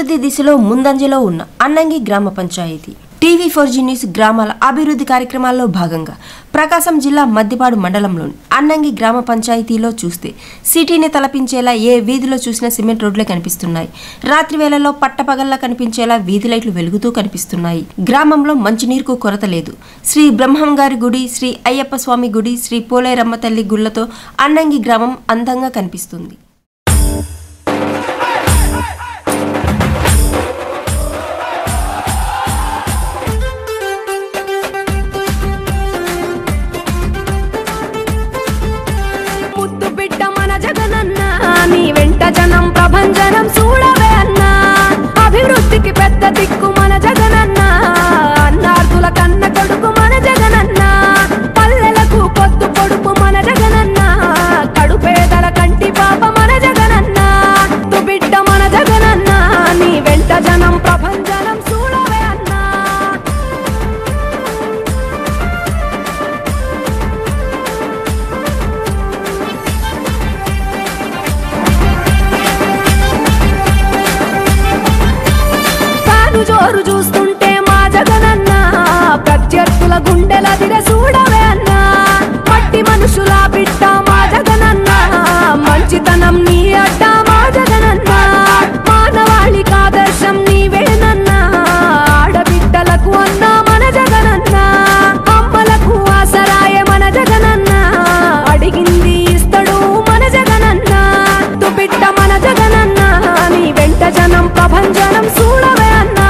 అభివృద్ధి దిశలో ముందంజలో ఉన్న అన్నంగి గ్రామ panchayat TV four Zee News గ్రామాల అభివృద్ధి కార్యక్రమాల్లో భాగంగా ప్రకాశం జిల్లా మద్దిపాడు మండలంలోని అన్నంగి గ్రామ పంచాయతీలో చూస్తే సిటీని తలపించేలా ఏ వీధిలో చూసినా సిమెంట్ రోడ్లే కనిపిస్తున్నాయి రాత్రి వేళల్లో పట్టపగల్లా కనిపించేలా వీధి లైట్లు వెలుగుతూ కనిపిస్తున్నాయి గ్రామంలో మంచినీరుకు కొరత లేదు శ్రీ బ్రహ్మం గారి గుడి శ్రీ అయ్యప్ప స్వామి గుడి శ్రీ పోలేరమ్మ తల్లి గుళ్లతో అన్నంగి గ్రామం అందంగా కనిపిస్తుంది ముద్దు బిడ్డ మన జగనన్న నీ వెంట జనం ప్రభంజనం చూడవే అన్నా అభివృద్ధికి పెద్ద దిక్కు మన జగనన్న అన్నార్థుల కన్న కొడుకు మన జగనన్న పల్లెలకు పొద్దు పొడుపు మన జగనన్న కడుపేదల కంటి పాప మన జగనన్న ముద్దు బిడ్డ మన జగనన్న నీ వెంట జనం ప్రభంజనం చూడవే అన్నా తాను జోరు చూస్తుంటే మా జగనన్న ప్రత్యర్థుల గుండెల దిర చూడవే అన్నా మట్టి మనుషుల బిడ్డ మా జగనన్న మంచితనం నీ అడ్డ మా జగనన్న మానవాళికి ఆదర్శం నీవేనన్నా ఆడబిడ్డలకు అన్న మన జగనన్న అమ్మలకు ఆసరాయ మన జగనన్న అడిగింది ఇస్తడు మన జగనన్న తు బిడ్డ మన జగనన్న నీ వెంట జనం ప్రభంజనం చూడవే అన్నా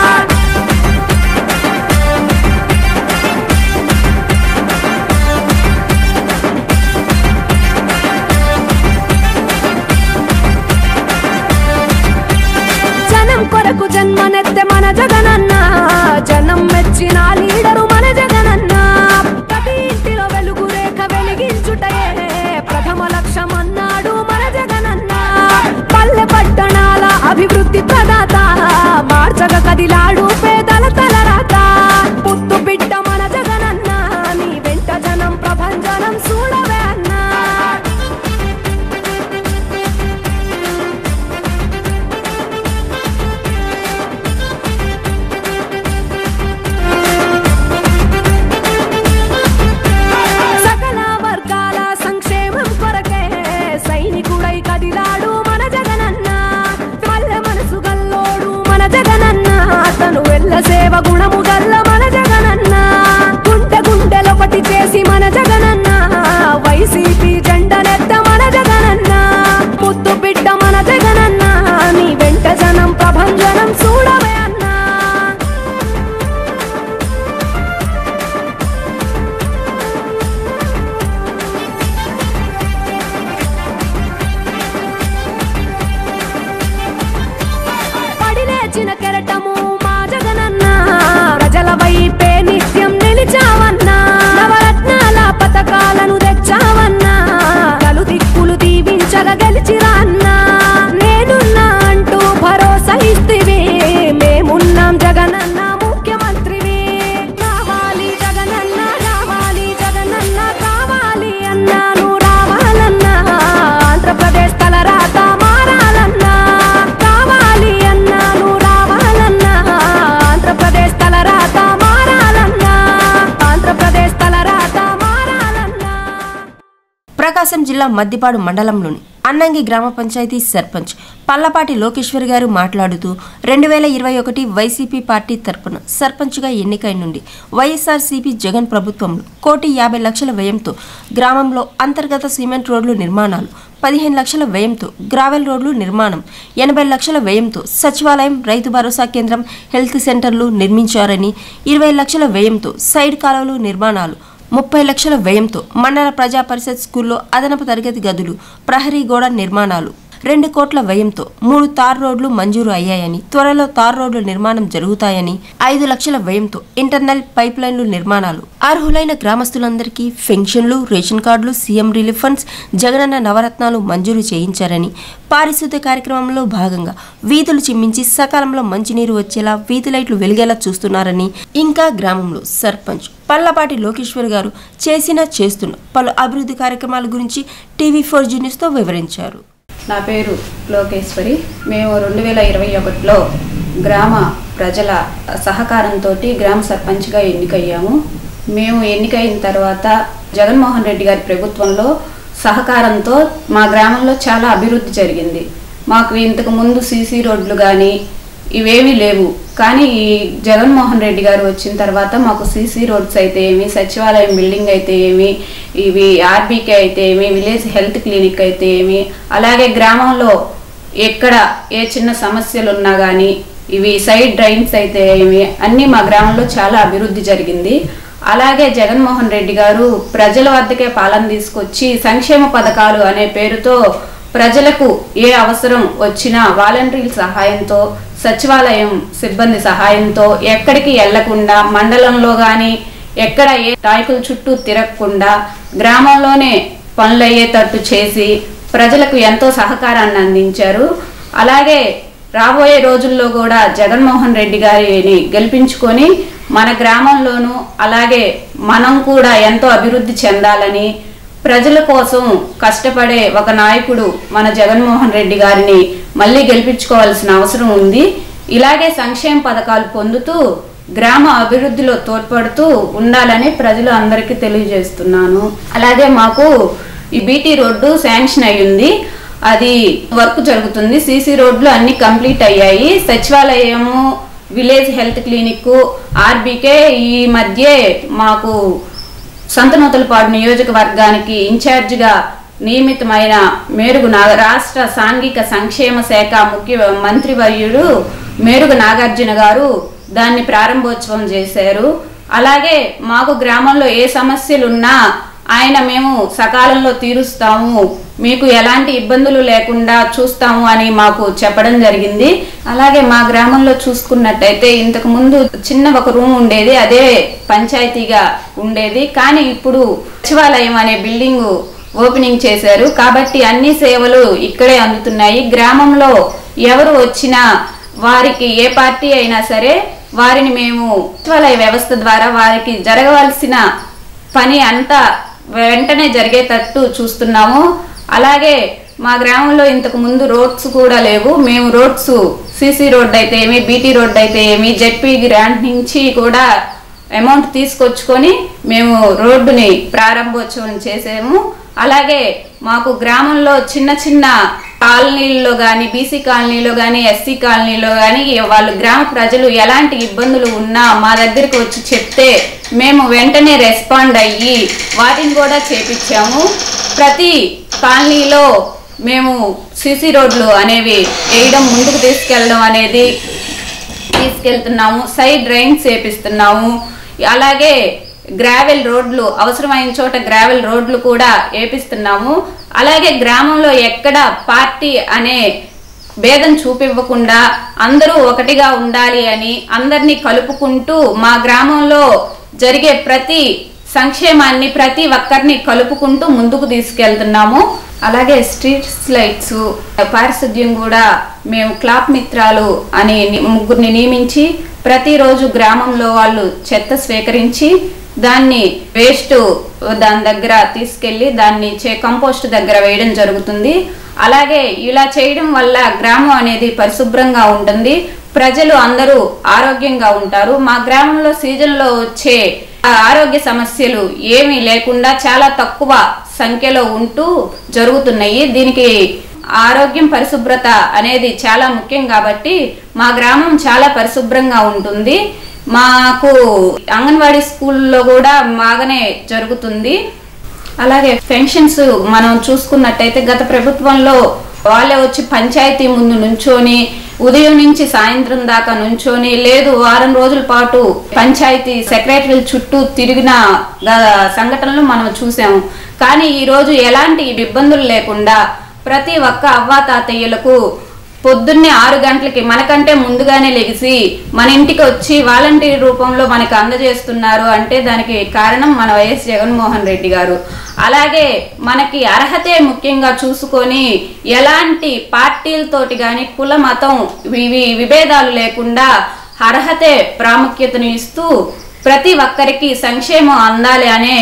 జనం కొరకు జన్మనెత్తె మన జగనన్న జనం మెచ్చిన లీడరు మన జగనన్న ప్రతి ఇంటిలో వెలుగు రేఖ వెలిగించుటయే ప్రథమ లక్ష్యం అన్నాడు మన జగనన్న పల్లె పట్టణాల అభివృద్ధి ప్రదాత మార్చగ కదిలాడు పేదల తలరాత పుత్తు బిడ్డ మన జగనన్న నీ వెంట జనం ప్రభంజనం చూడవే అన్నా సకల వర్గాల సంక్షేమం కొరకే సైనికుడై కదిలాడు మన జగనన్న పల్లె మనసు గల్లోడు మన జగనన్న అతను వెళ్ళ సేవ గుణము గల్ల మన జగనన్న గుండె గుండెలొకటి చేసి మన జగనన్న వైసీపీ జెండనెత్త మన జగనన్న ముద్దు బిడ్డ మన జగనన్న నీ వెంట జనం ప్రభంజనం చూడవే అన్నా పడి లేచిన కెరటము మా జగనన్న ప్రజల వైపే నిత్యం నిలిచావన్నా నవరత్నాల పథకాలను తెచ్చావన్నా కలు దిక్కులు దీవించగా గెలిచిరా అన్నా నేనున్నా అంటూ భరోసా ఇస్తివి మేమున్నాం జగనన్న ముఖ్యమంత్రివి కావాలి జగనన్న రావాలి జగనన్న కావాలి అన్నాను రావాలన్నా ఆంధ్రప్రదేశ్ తలరాత మారాలన్నా కావాలి అన్నాను రావాలన్నా ఆంధ్రప్రదేశ్ తలరాత మారాలన్నా ఆంధ్రప్రదేశ్ తలరాత మారాలన్నా ప్రకాశం జిల్లా మద్దిపాడు మండలంలోని అన్నంగి గ్రామ పంచాయతీ సర్పంచ్ పల్లపాటి లోకేశ్వర్ గారు మాట్లాడుతూ రెండు వేల ఇరవై ఒకటి వైసీపీ పార్టీ తరపున సర్పంచ్గా ఎన్నికై నుండి వైఎస్ఆర్సీపీ జగన్ ప్రభుత్వంలో కోటి యాభై లక్షల వ్యయంతో గ్రామంలో అంతర్గత సిమెంట్ రోడ్లు నిర్మాణాలు పదిహేను లక్షల వ్యయంతో గ్రావెల్ రోడ్లు నిర్మాణం ఎనభై లక్షల వ్యయంతో సచివాలయం రైతు భరోసా కేంద్రం హెల్త్ సెంటర్లు నిర్మించారని ఇరవై లక్షల వ్యయంతో సైడ్ కాలువలు నిర్మాణాలు ముప్పై లక్షల వ్యయంతో మండల ప్రజా పరిషత్ స్కూల్లో అదనపు తరగతి గదులు ప్రహరీ గోడ నిర్మాణాలు రెండు కోట్ల వ్యయంతో మూడు తార్ రోడ్లు మంజూరు అయ్యాయని త్వరలో తార్ రోడ్లు నిర్మాణం జరుగుతాయని ఐదు లక్షల వ్యయంతో ఇంటర్నల్ పైప్ లైన్లు నిర్మాణాలు అర్హులైన గ్రామస్తులందరికీ పెన్షన్లు రేషన్ కార్డులు CM relief funds Jagananna Navaratnalu మంజూరు చేయించారని పారిశుద్ధ్య కార్యక్రమంలో భాగంగా వీధులు చిమ్మించి సకాలంలో మంచినీరు వచ్చేలా వీధి లైట్లు వెలిగేలా చూస్తున్నారని ఇంకా గ్రామంలో సర్పంచ్ పల్లపాటి లోకేశ్వర్ గారు చేసిన చేస్తున్న పలు అభివృద్ధి కార్యక్రమాల గురించి టీవీ ఫోర్ తో వివరించారు నా పేరు లోకేశ్వరి మేము రెండు వేల ఇరవై ఒకటిలో గ్రామ ప్రజల సహకారంతో గ్రామ సర్పంచ్గా ఎన్నికయ్యాము మేము ఎన్నికైన తర్వాత జగన్మోహన్ రెడ్డి గారి ప్రభుత్వంలో సహకారంతో మా గ్రామంలో చాలా అభివృద్ధి జరిగింది మాకు ఇంతకు ముందు సీసీ రోడ్లు కానీ ఇవేమీ లేవు కానీ ఈ జగన్మోహన్ రెడ్డి గారు వచ్చిన తర్వాత మాకు సీసీ రోడ్స్ అయితే ఏమి సచివాలయం బిల్డింగ్ అయితే ఏమి ఇవి ఆర్బీకే అయితే ఏమి విలేజ్ హెల్త్ క్లినిక్ అయితే ఏమి అలాగే గ్రామంలో ఎక్కడ ఏ చిన్న సమస్యలు ఉన్నా కానీ ఇవి సైడ్ డ్రైన్స్ అయితే ఏమి అన్నీ మా గ్రామంలో చాలా అభివృద్ధి జరిగింది అలాగే జగన్మోహన్ రెడ్డి గారు ప్రజల వద్దకే పాలన తీసుకొచ్చి సంక్షేమ పథకాలు అనే పేరుతో ప్రజలకు ఏ అవసరం వచ్చినా వాలంటీర్ల సహాయంతో సచివాలయం సిబ్బంది సహాయంతో ఎక్కడికి వెళ్లకుండా మండలంలో కానీ ఎక్కడ ఏ నాయకుల చుట్టూ తిరగకుండా గ్రామంలోనే పనులు అయ్యేటట్టు చేసి ప్రజలకు ఎంతో సహకారాన్ని అందించారు అలాగే రాబోయే రోజుల్లో కూడా జగన్మోహన్ రెడ్డి గారిని గెలిపించుకొని మన గ్రామంలోనూ అలాగే మనం కూడా ఎంతో అభివృద్ధి చెందాలని ప్రజల కోసం కష్టపడే ఒక నాయకుడు మన జగన్మోహన్ రెడ్డి గారిని మళ్ళీ గెలిపించుకోవాల్సిన అవసరం ఉంది ఇలాగే సంక్షేమ పథకాలు పొందుతూ గ్రామ అభివృద్ధిలో తోడ్పడుతూ ఉండాలని ప్రజలు అందరికీ తెలియజేస్తున్నాను అలాగే మాకు ఈ బీటీ రోడ్డు శాంక్షన్ అయ్యింది అది వర్క్ జరుగుతుంది సీసీ రోడ్లు అన్ని కంప్లీట్ అయ్యాయి సచివాలయము విలేజ్ హెల్త్ క్లినిక్ ఆర్బీకే ఈ మధ్య మాకు సంతనూతలపాడు నియోజకవర్గానికి ఇన్ఛార్జిగా నియమితమైన మేరుగు నాగ రాష్ట్ర సాంఘిక సంక్షేమ శాఖ ముఖ్య మంత్రివర్యుడు మేరుగు నాగార్జున గారు దాన్ని ప్రారంభోత్సవం చేశారు అలాగే మాకు గ్రామంలో ఏ సమస్యలు ఉన్నా ఆయన మేము సకాలంలో తీరుస్తాము మీకు ఎలాంటి ఇబ్బందులు లేకుండా చూస్తాము అని మాకు చెప్పడం జరిగింది అలాగే మా గ్రామంలో చూసుకున్నట్టయితే ఇంతకు ముందు చిన్న ఒక రూమ్ ఉండేది అదే పంచాయతీగా ఉండేది కానీ ఇప్పుడు సచివాలయం అనే బిల్డింగ్ ఓపెనింగ్ చేశారు కాబట్టి అన్ని సేవలు ఇక్కడే అందుతున్నాయి గ్రామంలో ఎవరు వచ్చినా వారికి ఏ పార్టీ అయినా సరే వారిని మేము సచివాలయ వ్యవస్థ ద్వారా వారికి జరగవలసిన పని అంతా వెంటనే జరిగేటట్టు చూస్తున్నాము అలాగే మా గ్రామంలో ఇంతకు ముందు రోడ్స్ కూడా లేవు మేము రోడ్స్ సీసీ రోడ్ అయితే ఏమి బీటీ రోడ్ అయితే ఏమి జెడ్పీ గ్రాంట్ నుంచి కూడా అమౌంట్ తీసుకొచ్చుకొని మేము రోడ్డుని ప్రారంభోత్సవం చేసాము అలాగే మాకు గ్రామంలో చిన్న చిన్న కాలనీల్లో కానీ బీసీ కాలనీలో కానీ ఎస్సీ కాలనీలో కానీ వాళ్ళు గ్రామ ప్రజలు ఎలాంటి ఇబ్బందులు ఉన్నా మా దగ్గరికి వచ్చి చెప్తే మేము వెంటనే రెస్పాండ్ అయ్యి వాటిని కూడా చేపించాము ప్రతి కాలనీలో మేము సీసీ రోడ్లు అనేవి వేయడం ముందుకు తీసుకెళ్ళడం అనేది తీసుకెళ్తున్నాము సైడ్ డ్రైన్స్ వేపిస్తున్నాము అలాగే గ్రావెల్ రోడ్లు అవసరమైన చోట గ్రావెల్ రోడ్లు కూడా వేపిస్తున్నాము అలాగే గ్రామంలో ఎక్కడ పార్టీ అనే భేదం చూపివ్వకుండా అందరూ ఒకటిగా ఉండాలి అని అందరినీ కలుపుకుంటూ మా గ్రామంలో జరిగే ప్రతి సంక్షేమాన్ని ప్రతి ఒక్కరిని కలుపుకుంటూ ముందుకు తీసుకెళ్తున్నాము అలాగే స్ట్రీట్ లైట్స్ పారిశుద్ధ్యం కూడా మేము క్లాప్ మిత్రాలు అని ని- ముగ్గురిని నియమించి ప్రతిరోజు గ్రామంలో వాళ్ళు చెత్త స్వీకరించి దాన్ని వేస్ట్ దాని దగ్గర తీసుకెళ్లి దాన్ని చే కంపోస్ట్ దగ్గర వేయడం జరుగుతుంది అలాగే ఇలా చేయడం వల్ల గ్రామం అనేది పరిశుభ్రంగా ఉంటుంది ప్రజలు అందరూ ఆరోగ్యంగా ఉంటారు మా గ్రామంలో సీజన్లో వచ్చే ఆ ఆరోగ్య సమస్యలు ఏమీ లేకుండా చాలా తక్కువ సంఖ్యలో ఉంటూ జరుగుతున్నాయి దీనికి ఆరోగ్యం పరిశుభ్రత అనేది చాలా ముఖ్యం కాబట్టి మా గ్రామం చాలా పరిశుభ్రంగా ఉంటుంది మాకు అంగన్వాడీ స్కూల్లో కూడా బాగానే జరుగుతుంది అలాగే పెన్షన్స్ మనం చూసుకున్నట్టయితే గత ప్రభుత్వంలో వాళ్ళే వచ్చి పంచాయతీ ముందు నుంచొని ఉదయం నుంచి సాయంత్రం దాకా నుంచొని లేదు వారం రోజుల పాటు పంచాయతీ సెక్రటరీల చుట్టూ తిరిగిన గ- సంఘటనలు మనం చూసాము కానీ ఈ రోజు ఎలాంటి ఇబ్బందులు లేకుండా ప్రతి ఒక్క అవ్వా తాతయ్యలకు పొద్దున్నే ఆరు గంటలకి మనకంటే ముందుగానే లెగిసి మన ఇంటికి వచ్చి వాలంటీర్ రూపంలో మనకు అందజేస్తున్నారు అంటే దానికి కారణం మన వైఎస్ జగన్మోహన్ రెడ్డి గారు అలాగే మనకి అర్హతే ముఖ్యంగా చూసుకొని ఎలాంటి పార్టీలతోటి కానీ కుల మతం ఇవి విభేదాలు లేకుండా అర్హతే ప్రాముఖ్యతను ఇస్తూ ప్రతి ఒక్కరికి సంక్షేమం అందాలి అనే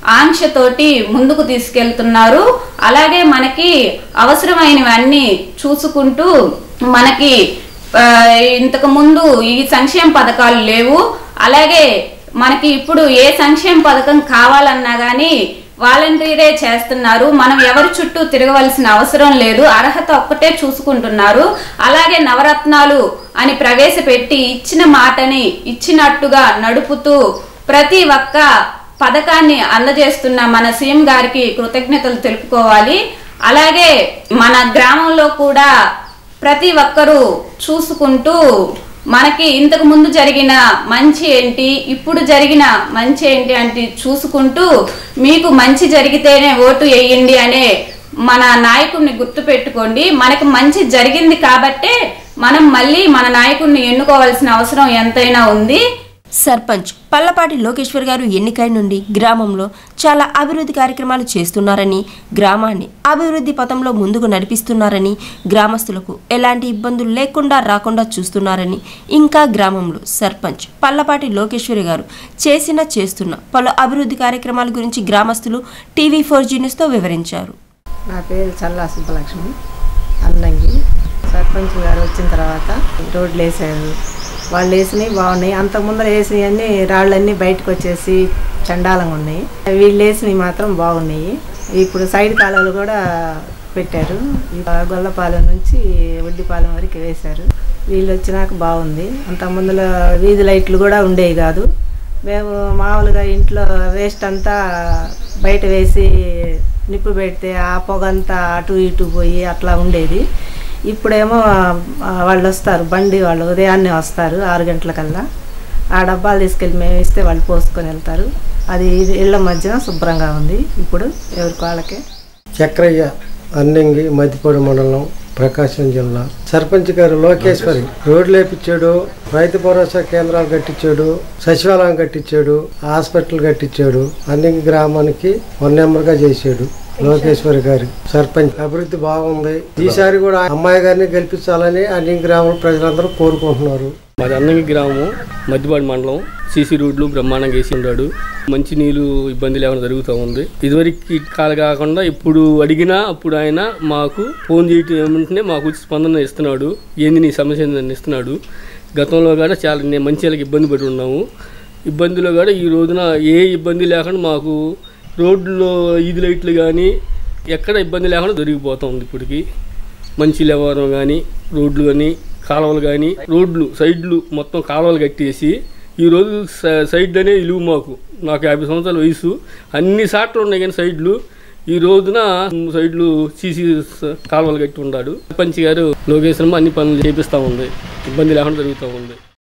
ఆంక్షతోటి ముందుకు తీసుకెళ్తున్నారు అలాగే మనకి అవసరమైనవన్నీ చూసుకుంటూ మనకి ఆ, ఇంతకు ముందు ఈ సంక్షేమ పథకాలు లేవు అలాగే మనకి ఇప్పుడు ఏ సంక్షేమ పథకం కావాలన్నా కానీ వాలంటీరే చేస్తున్నారు మనం ఎవరి చుట్టూ తిరగవలసిన అవసరం లేదు అర్హత ఒక్కటే చూసుకుంటున్నారు అలాగే నవరత్నాలు అని ప్రవేశపెట్టి ఇచ్చిన మాటని ఇచ్చినట్టుగా నడుపుతూ ప్రతి ఒక్క పథకాన్ని అందజేస్తున్న మన సీఎం గారికి కృతజ్ఞతలు తెలుపుకోవాలి అలాగే మన గ్రామంలో కూడా ప్రతి ఒక్కరూ చూసుకుంటూ మనకి ఇంతకు ముందు జరిగిన మంచి ఏంటి ఇప్పుడు జరిగిన మంచి ఏంటి అంటే చూసుకుంటూ మీకు మంచి జరిగితేనే ఓటు వేయండి అనే మన నాయకుడిని గుర్తు పెట్టుకోండి మనకి మంచి జరిగింది కాబట్టే మనం మళ్ళీ మన నాయకుడిని ఎన్నుకోవాల్సిన అవసరం ఎంతైనా ఉంది సర్పంచ్ పల్లపాటి లోకేశ్వర్ గారు ఎన్నికై నుండి గ్రామంలో చాలా అభివృద్ధి కార్యక్రమాలు చేస్తున్నారని గ్రామాన్ని అభివృద్ధి పథంలో ముందుకు నడిపిస్తున్నారని గ్రామస్తులకు ఎలాంటి ఇబ్బందులు లేకుండా రాకుండా చూస్తున్నారని ఇంకా గ్రామంలో సర్పంచ్ పల్లపాటి లోకేశ్వరి గారు చేసిన చేస్తున్న పలు అభివృద్ధి కార్యక్రమాల గురించి గ్రామస్తులు టీవీ ఫోర్ జీ న్యూస్తో వివరించారు నా పేరు చల్లా సుబ్బలక్ష్మి అన్నంగి సర్పంచ్ గారు వచ్చిన తర్వాత రోడ్లు వేసారు వాళ్ళు వేసినవి బాగున్నాయి అంతకుముందర వేసినవన్నీ రాళ్ళన్నీ బయటకు వచ్చేసి చండాలంగా ఉన్నాయి వీళ్ళు వేసినవి మాత్రం బాగున్నాయి ఇప్పుడు సైడ్ కాలువలు కూడా పెట్టారు ఈ గొల్లపాలెం నుంచి ఒడ్డిపాలెం వరకు వేశారు వీళ్ళు వచ్చినాక బాగుంది అంతకుముందులో వీధి లైట్లు కూడా ఉండేవి కాదు మేము మామూలుగా ఇంట్లో వేస్ట్ అంతా బయట వేసి నిప్పు పెడితే ఆ పొగంతా అటు ఇటు పోయి అట్లా ఉండేది ఇప్పుడేమో ఆ, వాళ్ళు వస్తారు బండి వాళ్ళు ఉదయాన్నే వస్తారు ఆరు గంటలకల్లా ఆ డబ్బాలు తీసుకెళ్ళి మేము ఇస్తే వాళ్ళు పోసుకొని వెళ్తారు అది ఇళ్ళ మధ్యన శుభ్రంగా ఉంది ఇప్పుడు ఎవరికి వాళ్ళకే చక్రయ్య అన్నంగి మధ్యపూడి మండలం ప్రకాశం జిల్లా సర్పంచ్ గారు లోకేశ్వరి రోడ్లు వేపించాడు రైతు భరోసా కేంద్రాలు కట్టించాడు సచివాలయం కట్టించాడు హాస్పిటల్ కట్టించాడు అన్నంగి గ్రామానికి వన్ నెంబర్గా చేశాడు లోకేశ్వరి గారు సర్పంచ్ అభివృద్ధి బాగుంది ఈసారి కూడా అమ్మాయి గారిని గెలిపించాలని అన్ని గ్రామాల ప్రజలందరూ కోరుకుంటున్నారు మాది అన్నంగి గ్రామం మధ్యపాడు మండలం సీసీ రోడ్లు బ్రహ్మాండంగా వేసి ఉన్నాడు మంచి నీళ్ళు ఇబ్బంది లేకుండా జరుగుతూ ఉంది ఇదివరకు కాలు కాకుండా ఇప్పుడు అడిగినా అప్పుడు ఆయన మాకు ఫోన్ చేయటం ఏమంటేనే మాకు వచ్చి స్పందన ఇస్తున్నాడు ఏంది నీ సమస్య ఏందని ఇస్తున్నాడు గతంలో కూడా చాలా నేను మంచి వాళ్ళకి ఇబ్బంది పడి ఉన్నాము ఇబ్బందిలో కూడా ఈ రోజున ఏ ఇబ్బంది లేకుండా మాకు రోడ్లో ఈది లైట్లు కానీ ఎక్కడ ఇబ్బంది లేకుండా దొరికిపోతూ ఉంది ఇప్పటికి మంచి లెవరం కానీ రోడ్లు కానీ కాలువలు కానీ రోడ్లు సైడ్లు మొత్తం కాలువలు కట్టేసి ఈరోజు స- సైడ్ అనే ఇలువు మాకు నాకు యాభై సంవత్సరాల వయసు అన్ని సాట్లు ఉన్నాయి కానీ సైడ్లు ఈ రోజున సైడ్లు సీసీ కాలువలు కట్టి ఉన్నాడు పంచి గారు లోకేశ్వరం అన్ని పనులు చేపిస్తూ ఉంది ఇబ్బంది లేకుండా జరుగుతూ ఉంది